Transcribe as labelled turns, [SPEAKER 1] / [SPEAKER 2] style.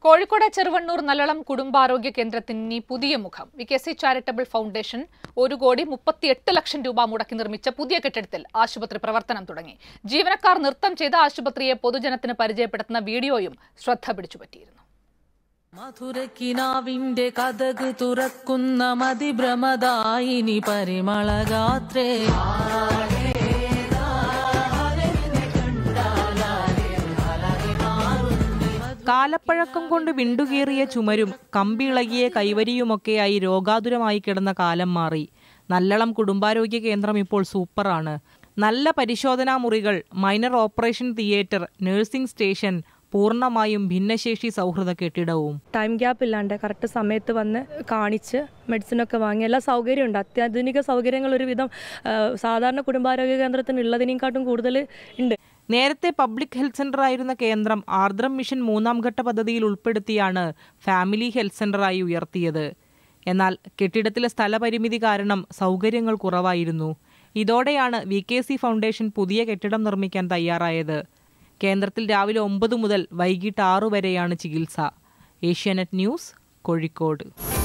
[SPEAKER 1] കോഴിക്കോട് ചെറുവണ്ണൂർ നല്ലളം കുടുംബാരോഗ്യ കേന്ദ്രത്തിന് ഇനി പുതിയ മുഖം V K C charitable foundation ഒരു കോടി മുപ്പത്തിയെട്ട് ലക്ഷം രൂപ മുടക്കി നിർമ്മിച്ച പുതിയ കെട്ടിടത്തിൽ ആശുപത്രി പ്രവർത്തനം തുടങ്ങി ജീവനക്കാർ നൃത്തം ചെയ്ത ആശുപത്രിയെ പൊതുജനത്തിന് പരിചയപ്പെടുത്തുന്ന വീഡിയോയും ശ്രദ്ധ പിടിച്ചുപറ്റിയിരുന്നു
[SPEAKER 2] മധുരക്കിനാവിന്റെ കഥക് തുറക്കുന്ന മതിഭ്രമദായിനി പരിമളഗാത്രേ
[SPEAKER 3] കാലപ്പഴക്കം കൊണ്ട് വിണ്ടുകീറിയ ചുമരും കമ്പിളകിയ കൈവരിയുമൊക്കെയായി രോഗാതുരമായി കിടന്ന കാലം മാറി നല്ലളം കുടുംബാരോഗ്യ കേന്ദ്രം ഇപ്പോൾ സൂപ്പറാണ് നല്ല പരിശോധനാ മുറികൾ minor operation theatre nursing station പൂർണ്ണമായും ഭിന്നശേഷി സൗഹൃദ കെട്ടിടവും
[SPEAKER 4] ടൈം ഗ്യാപ്പ് ഇല്ലാണ്ട് കറക്റ്റ് സമയത്ത് വന്ന് കാണിച്ച് മെഡിസിനൊക്കെ വാങ്ങി എല്ലാ സൗകര്യമുണ്ട് അത്യാധുനിക സൗകര്യങ്ങൾ ഒരുവിധം ആ, സാധാരണ കുടുംബാരോഗ്യ കേന്ദ്രത്തിന് ഉള്ളതിനേക്കാട്ടും കൂടുതൽ ഉണ്ട്
[SPEAKER 3] നേരത്തെ പബ്ലിക് ഹെൽത്ത് സെന്റർ ആയിരുന്ന കേന്ദ്രം ആർദ്രം മിഷൻ മൂന്നാം ഘട്ട പദ്ധതിയിൽ ഉൾപ്പെടുത്തിയാണ് ഫാമിലി ഹെൽത്ത് സെന്ററായി ഉയർത്തിയത് എന്നാൽ കെട്ടിടത്തിലെ സ്ഥലപരിമിതി കാരണം സൗകര്യങ്ങൾ കുറവായിരുന്നു ഇതോടെയാണ് വി കെ സി ഫൗണ്ടേഷൻ പുതിയ കെട്ടിടം നിർമ്മിക്കാൻ തയ്യാറായത് കേന്ദ്രത്തിൽ രാവിലെ ഒമ്പത് മുതൽ വൈകിട്ട് ആറു വരെയാണ് ചികിത്സ ഏഷ്യാനെറ്റ് ന്യൂസ് കോഴിക്കോട്